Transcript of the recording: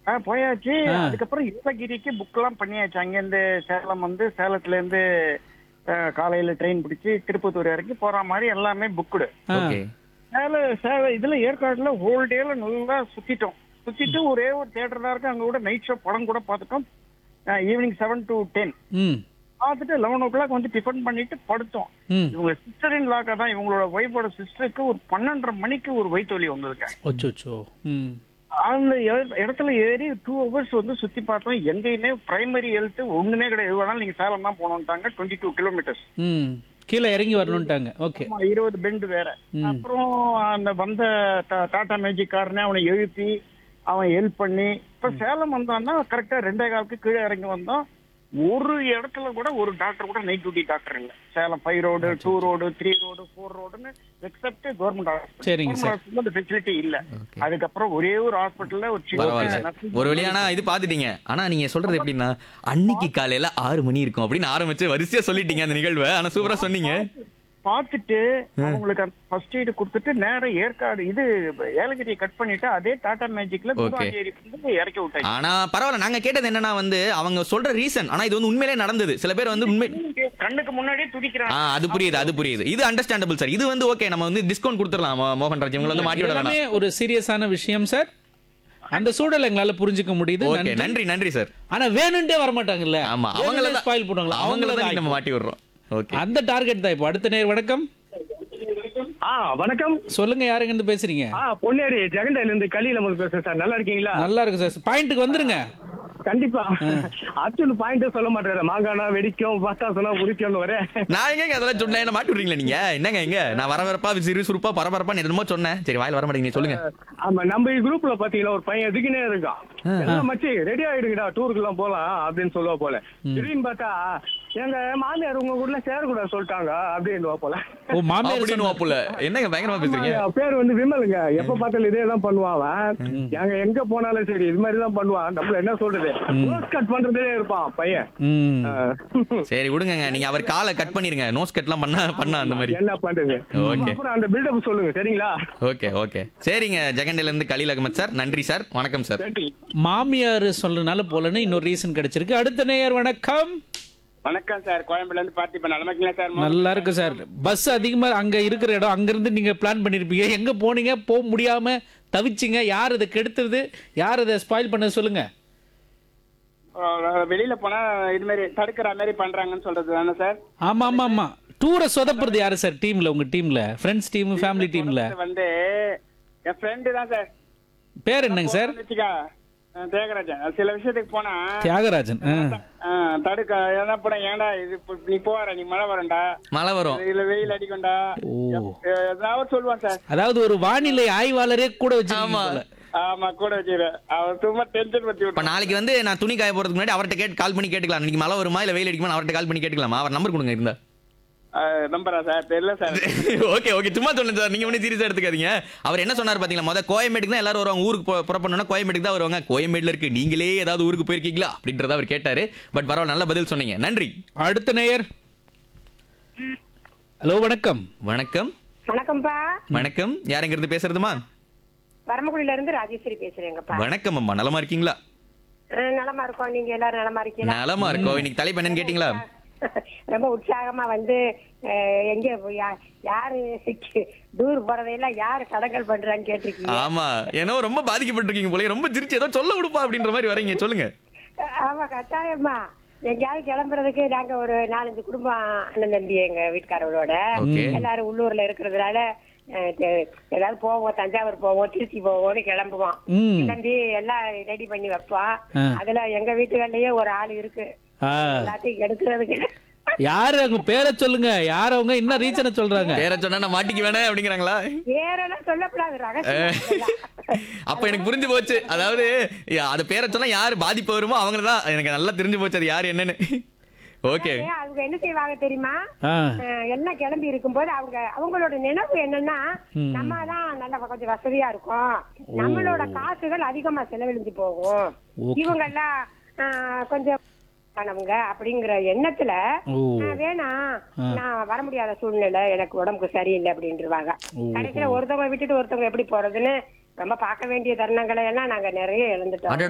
ஆ, போயாச்சு ஆ. அதுக்கப்புறம் யோககிரிக்கு புக் எல்லாம் பண்ணியாச்சு அங்கிருந்து சேலம் வந்து சேலத்துல இருந்து ஆ, காலையில ட்ரெயின் பிடிச்சி திருப்பத்தூர் வரைக்கும் போற மாதிரி எல்லாமே புக்குடு ஆ. ஓகே சேல சேல இதுல ஏற்காடுல ஹோல் டேல நல்லா சுத்திட்டோம் சுத்திட்டு ஒரே ஒரு தியேட்டர் தான் இருக்கு அங்க கூட நைட் ஷோ படம் கூட பார்த்துட்டோம் ஈவினிங் செவன் டு டென் ம் பார்த்துட்டு லெவன் ஓ கிளாக் வந்து டிஃபன் பண்ணிட்டு படுத்தோம் ம் இவங்க சிஸ்டரின் லாக்கா தான் இவங்களோட ஒய்ஃபோட சிஸ்டருக்கு ஒரு பன்னெண்டரை மணிக்கு ஒரு வயிற்றுவலி வந்திருக்க அச்சோ ம் அந்த இட- இடத்துல ஏறி டூ ஹவர்ஸ் வந்து சுத்தி பார்த்தோம் எங்கேயுமே பிரைமரி ஹெல்த் ஒண்ணுமே கிடையாது எது வேணாலும் நீங்க சேலம் தான் போனோம்ட்டாங்க டுவெண்ட்டி டூ கிலோமீட்டர்ஸ் ம் கீழே இறங்கி வரணும்ட்டாங்க ஓகே இருபது பெண்டு வேற ம். அப்புறம் அந்த வந்த டா- டாடா மேஜிக் காரனே அவனை எழுப்பி அவன் ஹெல்ப் பண்ணி இப்ப சேலம் வந்தான்னா கரெக்டா ரெண்டே காலுக்கு கீழே இறங்கி வந்தோம் ஒரு இடத்துல கூட ஒரு டாக்டர் கூட நைட் டியூட்டி டாக்டர் இல்ல Salem five road two road three road four ரோடுன்னு எக்ஸப்ட் கவர்மெண்ட் சரிங்க சார். ஹாஸ்பிட்டல் அந்த ஃபெசிலிட்டி இல்ல Okay. அதுக்கப்புறம் ஒரே ஒரு ஹாஸ்பிட்டல்ல ஒரு பரவாயில்ல சின்ன சார் ஒரு வழியானா இது பாத்துட்டீங்க ஆனா நீங்க சொல்றது எப்படின்னா அன்னைக்கு காலையில ஆறு மணி இருக்கும் அப்படின்னு ஆரம்பிச்சு வரிசையா சொல்லிட்டீங்க அந்த நிகழ்வை ஆனா சூப்பரா சொன்னீங்க பார்த்துட்டு அவங்களுக்கு ஃபர்ஸ்ட் எய்டு கொடுத்துட்டு நேரம் ஏற்காடு இது ஏலகிரியை கட் பண்ணிட்டு அதே டாடா மேஜிக்ல குருவாஞ்சேரி வந்து இறக்கி விட்டாங்க ஆனா பரவாயில்ல நாங்க கேட்டது என்னன்னா வந்து அவங்க சொல்ற ரீசன் ஆனா இது வந்து உண்மையிலே நடந்தது சில பேர் வந்து உண்மை கண்ணுக்கு முன்னாடியே துடிக்கிறாங்க ஆ அது புரியுது அது புரியுது இது அண்டர்ஸ்டாண்டபிள் சார் இது வந்து ஓகே நம்ம வந்து டிஸ்கவுண்ட் கொடுத்துடலாம் மோ- மோகன் ராஜ் இவங்களை வந்து மாட்டி விட எல்லாமே வேணாம் ஒரு சீரியஸான விஷயம் சார் அந்த சூழலை எங்களால புரிஞ்சுக்க முடியுது ஓகே நன்றி. நன்றி நன்றி சார் ஆனா வேணும்ட்டே வர மாட்டாங்கல்ல ஆமா அவங்கள ஸ்பாயில் பண்ணுவாங்களா அவங்கள அவங்கள தான் நம்ம மாட்டி விடுறோம் ஓகே அந்த டார்கெட் தான் இப்போ அடுத்த நேர் வணக்கம் ஆ வணக்கம் சொல்லுங்க யாருங்க இருந்து பேசுறீங்க ஆ பொன்னேரி ஜெகண்டையில இருந்து கலியில முதல் பேசுறேன் சார் நல்லா இருக்கீங்களா நல்லா இருக்கு சார் பாயிண்ட்டுக்கு வந்துருங்க கண்டிப்பா அர்ஜுன் பாயிண்டே சொல்ல மாட்டாரு மாங்கானா வெடிக்கும் பத்தா சொன்னா உரிக்கும்னு வரேன் நான் எங்க அதெல்லாம் சொன்னேன் என்ன மாட்டி விடுறீங்களா நீங்க என்னங்க எங்க நான் வரவரப்பா சிறுசுறுப்பா பரபரப்பா என்னமோ சொன்னேன் சரி வாயில வர மாட்டேங்க சொல்லுங்க ஆமா நம்ம குரூப்ல பாத்தீங்கன்னா ஒரு பையன் எதுக்குனே இருக்கான் எல்லாம் மச்சி ரெடி ஆயிடுங்கடா டூருக்கு எல்லாம் போலாம் அப்படின்னு சொல்லுவா போல திடீர்னு பார்த்தா எங்க மாமியார் உங்க ஊர்ல சேரக்கூடாது சொல்லிட்டாங்க அப்படின்னு போல ஓ மாமியார் அப்படின்னு சொன்னா- வாப்புல என்னங்க பயங்கரமா பேசுறீங்க ஆமாங்க, பேர் வந்து விமலுங்க எப்ப பார்த்தாலும் இதே தான் பண்ணுவான் அவன் எங்க எங்க போனாலும் சரி இது மாதிரி தான் பண்ணுவான் நம்மள என்ன சொல்றது கட் பண்றதே இருப்பான் பையன் ம் ஆ. சரி விடுங்க நீங்க அவர் காலை கட் பண்ணிருங்க நோஸ் கட்லாம் பண்ணா பண்ணா அந்த மாதிரி என்ன பண்றது Okay. அப்புறம் அந்த பில்டப் சொல்லுங்க சரிங்களா ஓகே ஓகே சரிங்க ஜெகண்டில இருந்து கலீல் அகமத் சார் நன்றி சார் வணக்கம் சார் நன்றி மாமியார் சொல்றதுனால போலன்னு இன்னொரு ரீசன் கிடைச்சிருக்கு அடுத்த நேயர் வணக்கம் வணக்கம் சார் கோயம்புல இருந்து பார்த்திபன் நல்லா இருக்கீங்களா சார் நல்லா இருக்கு சார் பஸ் அதிகமா அங்க இருக்கிற இடம் அங்க இருந்து நீங்க பிளான் பண்ணிருப்பீங்க எங்க போனீங்க போக முடியாம தவிச்சிங்க யார் இதை கெடுத்தது யார் இதை ஸ்பாயில் பண்ணது சொல்லுங்க அஹ் வெளியில போனா இது மாதிரி தடுக்கிற மாதிரி பண்றாங்கன்னு சொல்றது தானே சார் ஆமா ஆமா ஆமா டூரை சொதப்புறது யாரு சார் டீம்ல உங்க டீம்ல ஃப்ரெண்ட்ஸ் டீம் ஃபேமிலி டீம்ல இது வந்து என் ஃப்ரெண்டு தான் சார் பேர் என்னங்க சார் வச்சுக்கா அஹ் தியாகராஜன் அது சில விஷயத்துக்கு போனா தியாகராஜன் ஆ. அஹ் தடுக்க என்ன போட ஏன்டா இது இப்ப நீ போற நீ மழை வரண்டா மழை வரும் இல்ல வெயில் அடிக்கும்டா ஓ அஹ் ஏதாவது சொல்லுவான் சார் அதாவது ஒரு வானிலை ஆய்வாளரே கூட வச்சு ஆமா. ஆமா கூட வச்சுக்கிறேன் அவர் சும்மா டென்ஷன் பத்தி இப்ப விட்டு நாளைக்கு வந்து நான் துணி காய போறதுக்கு முன்னாடி அவர்ட்ட கேட்டு கால் பண்ணி கேட்டுக்கலாம் இன்னைக்கு மழை வருமா இல்ல வெயில் அடிக்குமா அவர்ட்ட கால் பண்ணி கேட்டுக்கலாமா அவர் நம்பர் கொடுங்க இருந்தா நம்பரா சார் தெரியல சார் ஓகே ஓகே சும்மா சொன்னேன் சார் நீங்க ஒன்றும் சீரியஸா எடுத்துக்காதீங்க அவர் என்ன சொன்னார் பாத்தீங்களா முத கோயம்பேட்டுக்கு தான் எல்லாரும் வருவாங்க ஊருக்கு போ- புறப்படணும்னா கோயம்பேட்டுக்கு தான் வருவாங்க கோயம்பேடுல இருக்கு நீங்களே ஏதாவது ஊருக்கு போயிருக்கீங்களா அப்படின்றத அவர் கேட்டாரு பட் பரவாயில்ல நல்ல பதில் சொன்னீங்க நன்றி அடுத்த நேயர் ஹலோ வணக்கம் வணக்கம் வணக்கம்ப்பா வணக்கம் யாருங்கிறது பேசுறதுமா வரமக்குடியில இருந்து ராஜேஸ்வரி பேசுறேங்கப்பா வணக்கம் அம்மா நலமா இருக்கீங்களா அஹ் நலமா இருக்கோம் நீங்க எல்லாரும் நலமா இருக்கீங்களா நலமா இருக்கோம் இன்னைக்கு தலைப்பு என்னன்னு கேட்டீங்களா ரொம்ப உற்சாகமா வந்து அஹ், எங்க போய் யா- யாரு டூர் போறதையெல்லாம் யாரு தடங்கல் பண்றான்னு கேட்டிருக்கீங்க ஆமா ஏன்னா ரொம்ப பாதிக்கப்பட்டிருக்கீங்க போல ரொம்ப சிரிச்சு ஏதோ சொல்ல விடுப்பா அப்படின்ற மாதிரி வரீங்க சொல்லுங்க ஆமா கட்டாயமா எங்கேயாவது கிளம்புறதுக்கு நாங்க ஒரு நாலஞ்சு குடும்பம் அண்ணன் தம்பி எங்க வீட்டுக்காரங்களோட Okay. எல்லாரும் உள்ளூர்ல இருக்கிறதுனால அஹ், தெ- ஏதாவது போவோம் தஞ்சாவூர் போவோம் திருச்சி போவோம்னு கிளம்புவோம் ம் கிளம்பி எல்லாம் ரெடி பண்ணி வைப்போம் ஆ. அதுல எங்க வீட்டுகள்லயே ஒரு ஆள் இருக்கு ஆ எல்லாத்தையும் எடுக்கிறதுக்கு யாரு அவங்க பேரை சொல்லுங்க யார் அவங்க என்ன ரீசனை சொல்றாங்க வேற சொன்னா நான் மாட்டிக்க வேணே அப்படிங்கிறாங்களா வேறெல்லாம் சொல்லக்கூடாது ரகசியம் இதெல்லாம். அப்ப எனக்கு புரிஞ்சு போச்சு அதாவது யா- அது பேரை சொன்னா யாரு பாதிப்பு வருமோ அவங்க தான் எனக்கு நல்லா தெரிஞ்சு போச்சு அது யாரு என்னன்னு ஓகே ஏன் அவங்க என்ன செய்வாங்க தெரியுமா ஆ அஹ் எல்லாம் கிளம்பி இருக்கும்போது அவங்க அவங்களோட நினைவு என்னன்னா நம்ம தான் நல்ல கொஞ்சம் வசதியா இருக்கும் நம்மளோட காசுகள் அதிகமா செலவழிஞ்சு போகும் Okay. இவங்க எல்லாம் அஹ், கொஞ்சம் ஆனவங்க அப்படிங்கிற எண்ணத்துல ஓ அஹ், வேணாம் நான் வர முடியாத சூழ்நிலை எனக்கு உடம்புக்கு சரியில்லை அப்படின்ட்டுருவாங்க ஓ. கடைசியில ஒருத்தவங்க விட்டுட்டு ஒருத்தவங்க எப்படி போறதுன்னு ரொம்ப பார்க்க வேண்டிய தருணங்களை எல்லாம் நாங்க நிறைய இழந்துட்டோம் அடடா